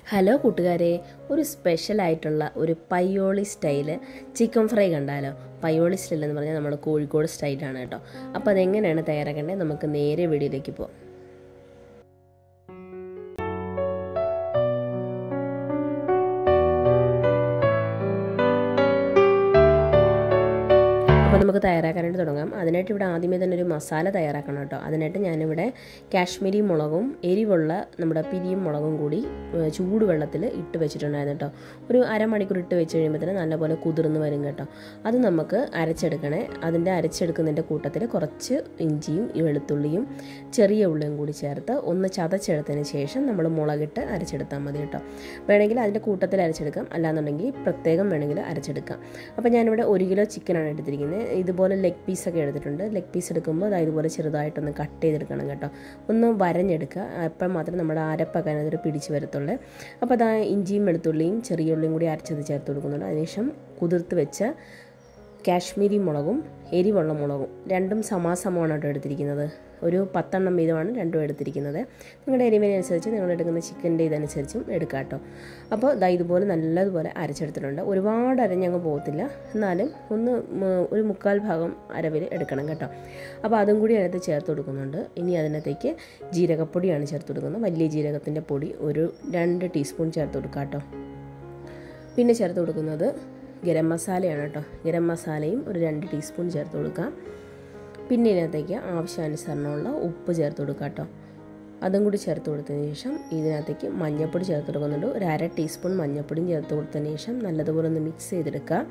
hello കൂട്ടുകാരെ ഒരു സ്പെഷ്യലായിട്ടുള്ള ഒരു പയ്യോളി സ്റ്റൈല് ചിക്കൻ ഫ്രൈ കണ്ടാലോ പയ്യോളി സ്റ്റൈൽ എന്ന് പറഞ്ഞാൽ നമ്മുടെ കോഴിക്കോട് സ്റ്റൈലാണ് കേട്ടോ അപ്പോൾ അതെങ്ങനെയാണ് തയ്യാറാക്കേണ്ടത് നമുക്ക് നേരെ വീഡിയോയിലേക്ക് പോകാം അപ്പോൾ നമുക്ക് തയ്യാറാക്കാനായിട്ട് തുടങ്ങാം അതിനായിട്ട് ഇവിടെ ആദ്യമേ തന്നെ ഒരു മസാല തയ്യാറാക്കണം കേട്ടോ അതിനായിട്ട് ഞാനിവിടെ കാശ്മീരി മുളകും എരിവുള്ള നമ്മുടെ പിരിയും മുളകും കൂടി ഏഹ്, ചൂടുവെള്ളത്തിൽ ഇട്ട് വെച്ചിട്ടുണ്ടായിരുന്നു കേട്ടോ ഒരു അരമണിക്കൂർ ഇട്ട് വെച്ച് കഴിയുമ്പോൾ തന്നെ നല്ലപോലെ കുതിർന്ന് വരും കേട്ടോ അത് നമുക്ക് അരച്ചെടുക്കണേ അതിൻ്റെ അരച്ചെടുക്കുന്നതിൻ്റെ കൂട്ടത്തിൽ കുറച്ച് ഇഞ്ചിയും ഈ വെളുത്തുള്ളിയും ചെറിയ ഉള്ളിയും കൂടി ചേർത്ത് ഒന്ന് ചതച്ചെടുത്തതിന് ശേഷം നമ്മൾ മുളകിട്ട് അരച്ചെടുത്താൽ മതി കേട്ടോ വേണമെങ്കിൽ അതിൻ്റെ കൂട്ടത്തിൽ അരച്ചെടുക്കാം അല്ലാന്നുണ്ടെങ്കിൽ പ്രത്യേകം വേണമെങ്കിൽ അരച്ചെടുക്കാം അപ്പോൾ ഞാനിവിടെ ഒരു കിലോ ചിക്കനാണ് എടുത്തിരിക്കുന്നത് ഇതുപോലെ ലെഗ് പീസൊക്കെ എടുത്തിട്ടുണ്ട് ലെഗ് പീസ് എടുക്കുമ്പോൾ അത് ഇതുപോലെ ചെറുതായിട്ടൊന്ന് കട്ട് ചെയ്തെടുക്കണം കേട്ടോ ഒന്ന് വരഞ്ഞെടുക്കുക അപ്പം മാത്രമേ നമ്മുടെ അരപ്പൊക്കെ അതിനകത്ത് പിടിച്ച് വരത്തുള്ളൂ അപ്പോൾ അതാ ഇഞ്ചിയും വെളുത്തുള്ളിയും ചെറിയ ഉള്ളിയും കൂടി അരച്ചത് ചേർത്ത് കൊടുക്കുന്നുണ്ട് അതിനുശേഷം കുതിർത്ത് വെച്ച കാശ്മീരി മുളകും എരിവുള്ള മുളകും രണ്ടും സമാസമമാണ് കേട്ടോ എടുത്തിരിക്കുന്നത് ഒരു പത്തെണ്ണം വീതമാണ് രണ്ടും എടുത്തിരിക്കുന്നത് നിങ്ങളുടെ എരിവിനനുസരിച്ച് നിങ്ങൾ എടുക്കുന്ന ചിക്കൻ്റെ ഇതനുസരിച്ചും എടുക്കാം കേട്ടോ അപ്പോൾ ദാ ഇതുപോലെ നല്ലതുപോലെ അരച്ചെടുത്തിട്ടുണ്ട് ഒരുപാട് അരഞ്ഞങ്ങ് പോകത്തില്ല എന്നാലും ഒന്ന് മ- ഒരു മുക്കാൽ ഭാഗം അരവിൽ എടുക്കണം കേട്ടോ അപ്പോൾ അതും കൂടി അതിനകത്ത് ചേർത്ത് കൊടുക്കുന്നുണ്ട് ഇനി അതിനകത്തേക്ക് ജീരകപ്പൊടിയാണ് ചേർത്ത് കൊടുക്കുന്നത് വലിയ ജീരകത്തിൻ്റെ പൊടി ഒരു രണ്ട് ടീസ്പൂൺ ചേർത്ത് കൊടുക്കാം കേട്ടോ പിന്നെ ചേർത്ത് കൊടുക്കുന്നത് ഗരം മസാലയാണ് കേട്ടോ ഗരം മസാലയും ഒരു രണ്ട് ടീസ്പൂൺ ചേർത്ത് കൊടുക്കാം പിന്നെ ഇതിനകത്തേക്ക് ആവശ്യാനുസരണമുള്ള ഉപ്പ് ചേർത്ത് കൊടുക്കാം കേട്ടോ അതും കൂടി ചേർത്ത് കൊടുത്തതിന് ശേഷം ഇതിനകത്തേക്ക് മഞ്ഞൾപ്പൊടി ചേർത്ത് കൊടുക്കുന്നുണ്ട് ഒരു അര ടീസ്പൂൺ മഞ്ഞൾപ്പൊടിയും ചേർത്ത് കൊടുത്തതിന് ശേഷം നല്ലതുപോലെ ഒന്ന് മിക്സ് ചെയ്തെടുക്കുക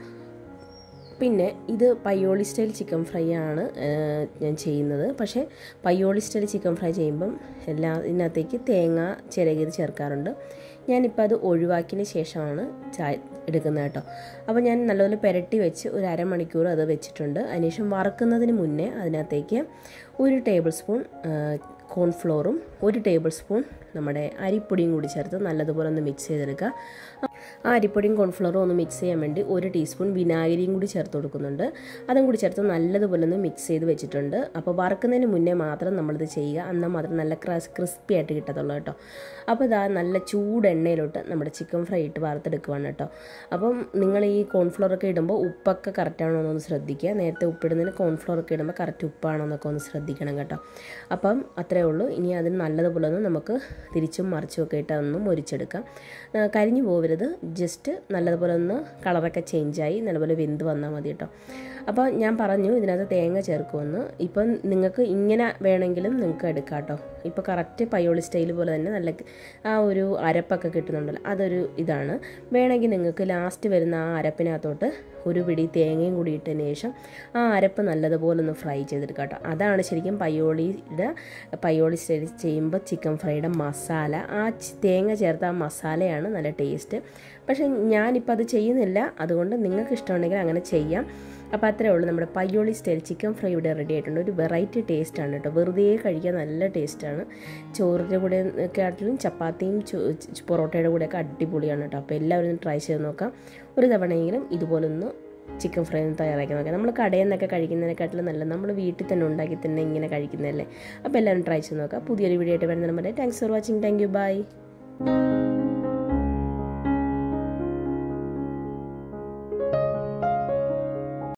പിന്നെ ഇത് പയ്യോളി സ്റ്റൈൽ ചിക്കൻ ഫ്രൈ ആണ് ഏഹ്, ഞാൻ ചെയ്യുന്നത് പക്ഷേ പയ്യോളി സ്റ്റൈൽ ചിക്കൻ ഫ്രൈ ചെയ്യുമ്പം എല്ലാ ഇതിനകത്തേക്ക് തേങ്ങ ചിരകിയത് ചേർക്കാറുണ്ട് ഞാനിപ്പോൾ അത് ഒഴിവാക്കിയതിന് ശേഷമാണ് ചായ എടുക്കുന്നത് കേട്ടോ അപ്പോൾ ഞാൻ നല്ലപോലെ പുരട്ടി വെച്ച് ഒരു അരമണിക്കൂർ അത് വെച്ചിട്ടുണ്ട് അതിനുശേഷം വറക്കുന്നതിന് മുന്നേ അതിനകത്തേക്ക് ഒരു ടേബിൾ സ്പൂൺ കോൺഫ്ലോറും ഒരു ടേബിൾ സ്പൂൺ നമ്മുടെ അരിപ്പൊടിയും കൂടി ചേർത്ത് നല്ലതുപോലെ ഒന്ന് മിക്സ് ചെയ്തെടുക്കുക ആ അരിപ്പൊടിയും കോൺഫ്ലവറും ഒന്ന് മിക്സ് ചെയ്യാൻ വേണ്ടി ഒരു ടീസ്പൂൺ വിനാഗിരിയും കൂടി ചേർത്ത് കൊടുക്കുന്നുണ്ട് അതും കൂടി ചേർത്ത് നല്ലതുപോലെ ഒന്ന് മിക്സ് ചെയ്ത് വെച്ചിട്ടുണ്ട് അപ്പോൾ വറക്കുന്നതിന് മുന്നേ മാത്രം നമ്മളിത് ചെയ്യുക എന്നാൽ മാത്രം നല്ല ക്രസ് ക്രിസ്പി ആയിട്ട് കിട്ടത്തുള്ളൂ കേട്ടോ അപ്പോൾ ഇതാ നല്ല ചൂട് എണ്ണയിലോട്ട് നമ്മുടെ ചിക്കൻ ഫ്രൈ ഇട്ട് വറുത്തെടുക്കുവാണ് കേട്ടോ അപ്പം നിങ്ങൾ ഈ കോൺഫ്ലവർ ഒക്കെ ഇടുമ്പോൾ ഉപ്പൊക്കെ കറക്റ്റാണോ എന്നൊന്ന് ശ്രദ്ധിക്കുക നേരത്തെ ഉപ്പിടുന്നതിന് കോൺഫ്ലവർ ഒക്കെ ഇടുമ്പോൾ കറക്റ്റ് ഉപ്പാണോ എന്നൊക്കെ ഒന്ന് ശ്രദ്ധിക്കണം കേട്ടോ അപ്പം അത്രേ ഉള്ളൂ ഇനി അതിന് നല്ലതുപോലെ ഒന്ന് നമുക്ക് തിരിച്ചും മറിച്ചും ഒക്കെ ഇട്ട് ഒന്ന് മൊരിച്ചെടുക്കാം ആ, കരിഞ്ഞു പോകരുത് ജസ്റ്റ് നല്ലതുപോലെ ഒന്ന് കളറൊക്കെ ചേഞ്ചായി നല്ലപോലെ വെന്ത് വന്നാൽ മതി കേട്ടോ അപ്പോൾ ഞാൻ പറഞ്ഞു ഇതിനകത്ത് തേങ്ങ ചേർക്കുമെന്ന് ഇപ്പം നിങ്ങൾക്ക് ഇങ്ങനെ വേണമെങ്കിലും നിങ്ങൾക്ക് എടുക്കാം കേട്ടോ ഇപ്പോൾ കറക്റ്റ് പയ്യോളി സ്റ്റൈൽ പോലെ തന്നെ നല്ല ആ ഒരു അരപ്പൊക്കെ കിട്ടുന്നുണ്ടല്ലോ അതൊരു ഇതാണ് വേണമെങ്കിൽ നിങ്ങൾക്ക് ലാസ്റ്റ് വരുന്ന ആ അരപ്പിനകത്തോട്ട് ഒരു പിടി തേങ്ങയും കൂടി ഇട്ടതിന് ശേഷം ആ അരപ്പ് നല്ലതുപോലെ ഒന്ന് ഫ്രൈ ചെയ്തെടുക്കാം കേട്ടോ അതാണ് ശരിക്കും പയ്യോളിയുടെ പയ്യോളി സ്റ്റൈൽ ചെയ്യുമ്പോൾ ചിക്കൻ ഫ്രൈയുടെ മസാല ആ ചി- തേങ്ങ ചേർത്ത ആ മസാലയാണ് നല്ല ടേസ്റ്റ് പക്ഷേ ഞാനിപ്പോൾ അത് ചെയ്യുന്നില്ല അതുകൊണ്ട് നിങ്ങൾക്ക് ഇഷ്ടമുണ്ടെങ്കിൽ അങ്ങനെ ചെയ്യാം അപ്പോൾ അത്രേ ഉള്ളൂ നമ്മുടെ പയ്യോളി സ്റ്റൈൽ ചിക്കൻ ഫ്രൈ ഇവിടെ റെഡി ആയിട്ടുണ്ട് ഒരു വെറൈറ്റി ടേസ്റ്റാണ് കേട്ടോ വെറുതെ കഴിക്കാൻ നല്ല ടേസ്റ്റാണ് ചോറിൻ്റെ കൂടെ കാട്ടിലും ചപ്പാത്തിയും ചോ- ച് പൊറോട്ടയുടെ കൂടെയൊക്കെ അടിപൊളിയാണ് കേട്ടോ അപ്പോൾ എല്ലാവരും ഒന്ന് ട്രൈ ചെയ്ത് നോക്കാം ഒരു തവണയെങ്കിലും ഇതുപോലൊന്ന് ചിക്കൻ ഫ്രൈ ഒന്ന് തയ്യാറാക്കി നോക്കാം നമ്മൾ കടയിൽ നിന്നൊക്കെ കഴിക്കുന്നതിനെക്കാട്ടിലും നല്ല നമ്മൾ വീട്ടിൽ തന്നെ ഉണ്ടാക്കി തന്നെ ഇങ്ങനെ കഴിക്കുന്നതല്ലേ അപ്പോൾ എല്ലാവരും ട്രൈ ചെയ്ത് നോക്കാം പുതിയൊരു വീഡിയോ ആയിട്ട് വരുന്ന നമ്മുടെ thanks for watching thank you by